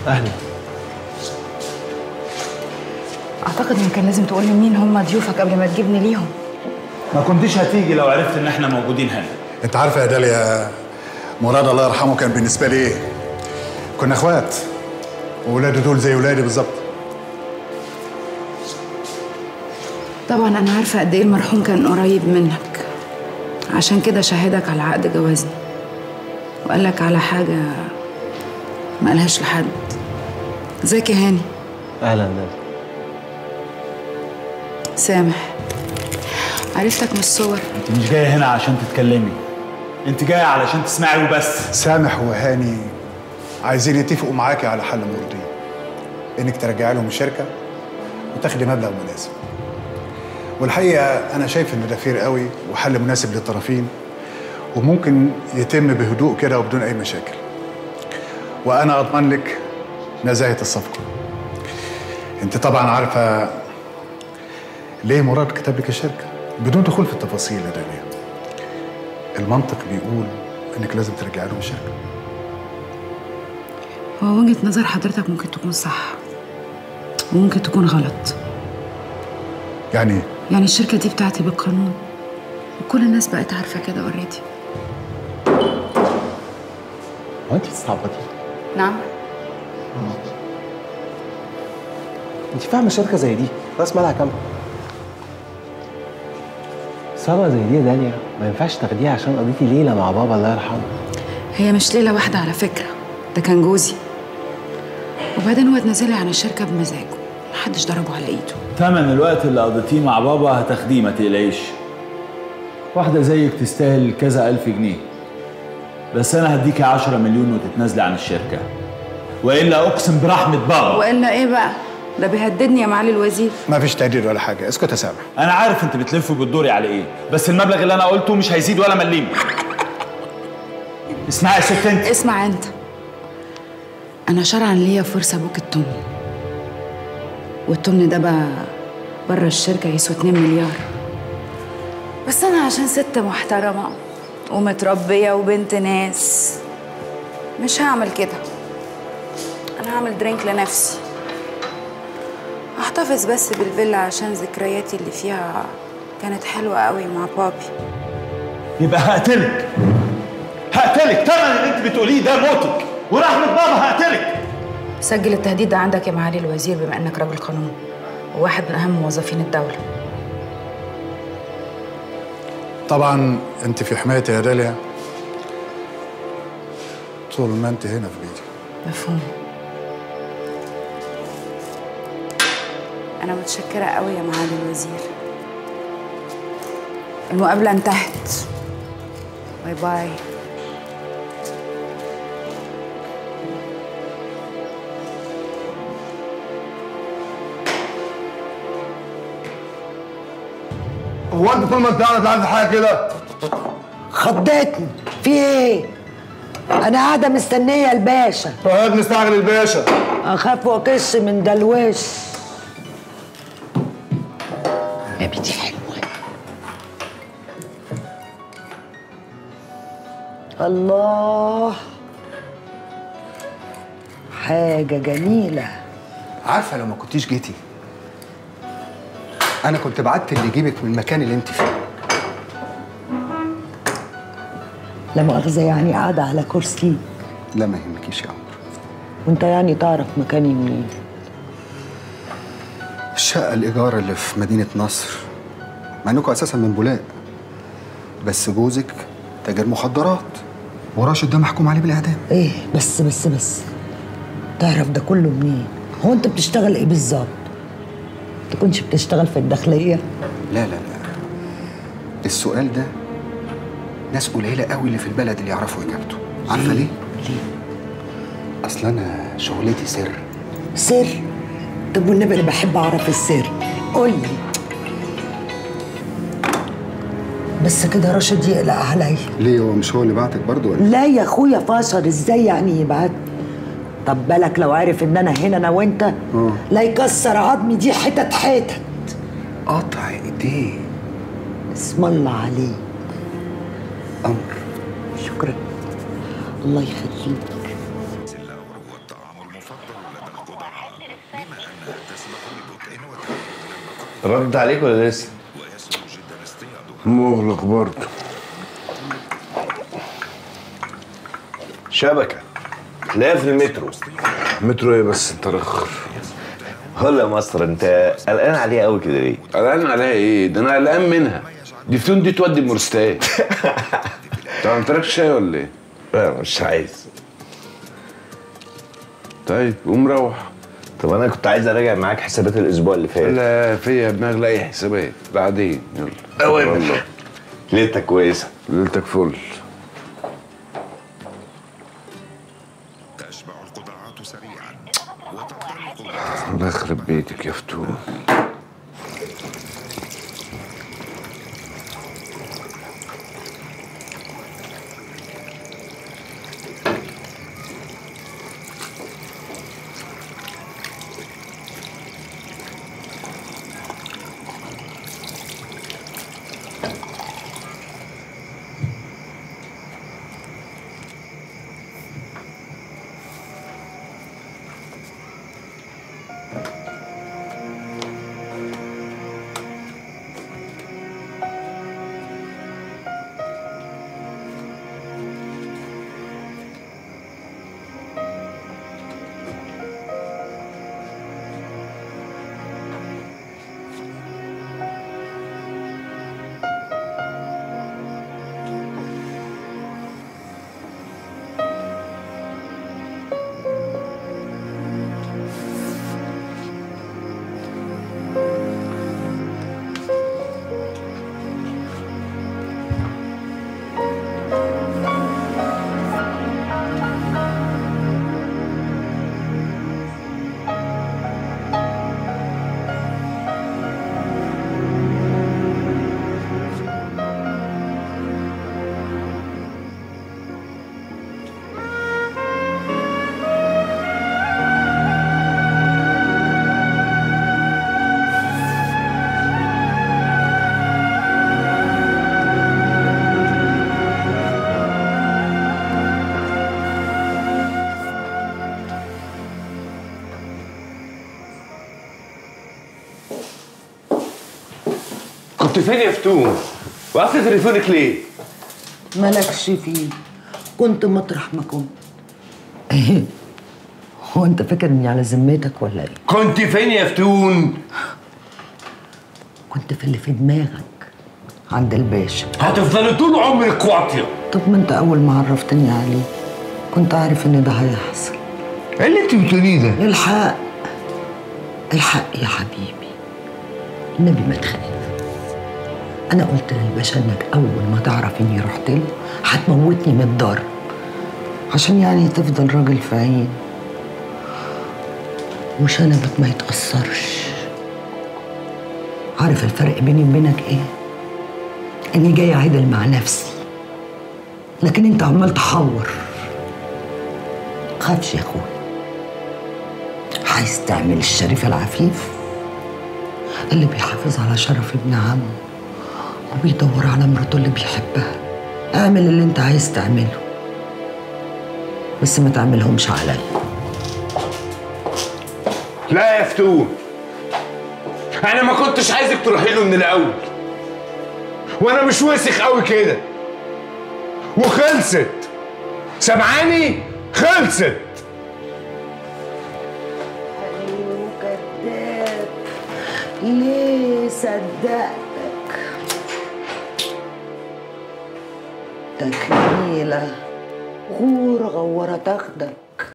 اهلا اعتقد ان كان لازم تقول لي مين هم ضيوفك قبل ما تجيبني ليهم ما كنتش هتيجي لو عرفت ان احنا موجودين هنا انت عارفه يا داليا مراد الله يرحمه كان بالنسبه لي ايه كنا اخوات وولاده دول زي ولادي بالظبط طبعا انا عارفه قد ايه المرحوم كان قريب منك عشان كده شهدك على عقد جوازنا وقال لك على حاجه ما قالهاش لحد ازيك يا هاني اهلا نادي سامح عرفتك من الصور انت مش جايه هنا عشان تتكلمي انت جايه علشان تسمعي وبس سامح وهاني عايزين يتفقوا معاكي على حل مرضي انك ترجعي لهم الشركه وتاخدي مبلغ مناسب والحقيقه انا شايف ان ده فير قوي وحل مناسب للطرفين وممكن يتم بهدوء كده وبدون اي مشاكل وانا اضمن لك نزاهه الصفقه انت طبعا عارفه ليه مراد كتب لك الشركه بدون دخول في التفاصيل يا داليا المنطق بيقول انك لازم ترجعي لهم الشركه هو وجهه نظر حضرتك ممكن تكون صح وممكن تكون غلط يعني ايه يعني الشركه دي بتاعتي بالقانون وكل الناس بقت عارفه كده اوريدي هو انت بتستعبطي نعم انت فاهمه شركه زي دي راس مالها كام ثروه زي دي يا داليا ما ينفعش تاخديها عشان قضيتي ليله مع بابا الله يرحمه هي مش ليله واحده على فكره ده كان جوزي وبعدين هو اتنازل لي عن الشركه بمزاجه محدش ضربه على ايده تمن الوقت اللي قضيتيه مع بابا هتاخديه ما تقلقيش واحدة زيك تستاهل كذا ألف جنيه بس أنا هديكي عشرة مليون وتتنازلي عن الشركة وإلا أقسم برحمة بابا والا ايه بقى ده بيهددني يا معالي الوزير ما فيش تهديد ولا حاجه اسكت يا سامح أنا عارف أنت بتلف وبتدوري على إيه بس المبلغ اللي أنا قلته مش هيزيد ولا مليم اسمعي يا ست أنت اسمع انت انا شرعا ليا فرصه ابوك التمن والتمن ده بقى بره الشركه يسوى 2 مليار بس انا عشان ست محترمه ومتربيه وبنت ناس مش هعمل كده انا هعمل درينك لنفسي احتفظ بس بالفيلا عشان ذكرياتي اللي فيها كانت حلوه قوي مع بابي يبقى هقتلك هقتلك تمن اللي أنت بتقوليه ده موتك ورحمة بابا هقتلك سجل التهديد ده عندك يا معالي الوزير بما انك راجل قانون وواحد من اهم موظفين الدوله طبعا انت في حمايتي يا داليا طول ما انت هنا في بيتي مفهوم أنا متشكرة قوي يا معالي الوزير المقابلة انتهت باي باي هو انت طول ما انت قاعد عايز حاجه كده خضتني في ايه انا قاعده مستنيه الباشا فهد مستعجل الباشا اخاف واكش من دلوش يا بنتي حلوه الله حاجه جميله عارفه لو ما كنتيش جيتي انا كنت بعت اللي يجيبك من المكان اللي انت فيه لا مؤاخذه يعني قاعده على كرسي لا ما يهمكيش يا عمرو وانت يعني تعرف مكاني منين الشقه الايجار اللي في مدينه نصر مع انكم اساسا من بولاق بس جوزك تاجر مخدرات وراشد ده محكوم عليه بالاعدام ايه بس بس بس تعرف ده كله منين هو انت بتشتغل ايه بالظبط تكونش بتشتغل في الداخليه لا لا لا السؤال ده ناس قليله قوي اللي في البلد اللي يعرفوا اجابته عارفه ليه ليه اصل انا شغلتي سر سر طب والنبي انا بحب اعرف السر قول لي بس كده راشد يقلق عليا ليه هو مش هو اللي بعتك برضه ولا لا يا اخويا فاشر ازاي يعني يبعت طب بالك لو عارف ان انا هنا انا وانت اه. لا يكسر عظمي دي حتت حتت قطع ايديه اسم الله عليك امر شكرا الله يخليك الأور هو الطعام المفضل رد عليك ولا لسه؟ مغلق برضه شبكة تلاقيها في المترو مترو ايه بس انت رخر هلا يا مصر انت قلقان عليها قوي كده ليه؟ قلقان عليها ايه؟ ده انا قلقان منها دي فتون دي تودي المورستان انت ما عملتلكش شاي ولا ايه؟ لا مش عايز طيب قوم روح طب انا كنت عايز اراجع معاك حسابات الاسبوع اللي فات لا فيا دماغ لا اي حسابات بعدين يلا أوامر. والله. ليلتك كويسة ليلتك فل الله يخرب بيتك يا فتون كنت فين يا فتون؟ وقفت تليفونك ليه؟ مالكش فيه كنت مطرح ما كنت هو انت فاكر اني على ذمتك ولا ايه؟ كنت فين يا فتون؟ كنت في اللي في دماغك عند الباشا هتفضلي طول عمرك واطيه طب ما انت اول ما عرفتني عليه كنت عارف ان ده هيحصل ايه اللي انت بتقوليه ده؟ الحق الحق يا حبيبي النبي ما تخاف انا قلت للباشا انك اول ما تعرف اني رحت له هتموتني من الضرب عشان يعني تفضل راجل في عين وشنبك ما يتأثرش عارف الفرق بيني وبينك ايه؟ اني جاي عدل مع نفسي لكن انت عمال تحور خافش يا اخويا عايز تعمل الشريف العفيف اللي بيحافظ على شرف ابن عمه وبيدور على مراته اللي بيحبها اعمل اللي انت عايز تعمله بس ما تعملهمش عليا لا يا فتون انا ما كنتش عايزك تروحي له من الاول وانا مش وسخ قوي كده وخلصت سامعاني خلصت ايوه كذاب ليه صدقتك تكميلة غور غورة تاخدك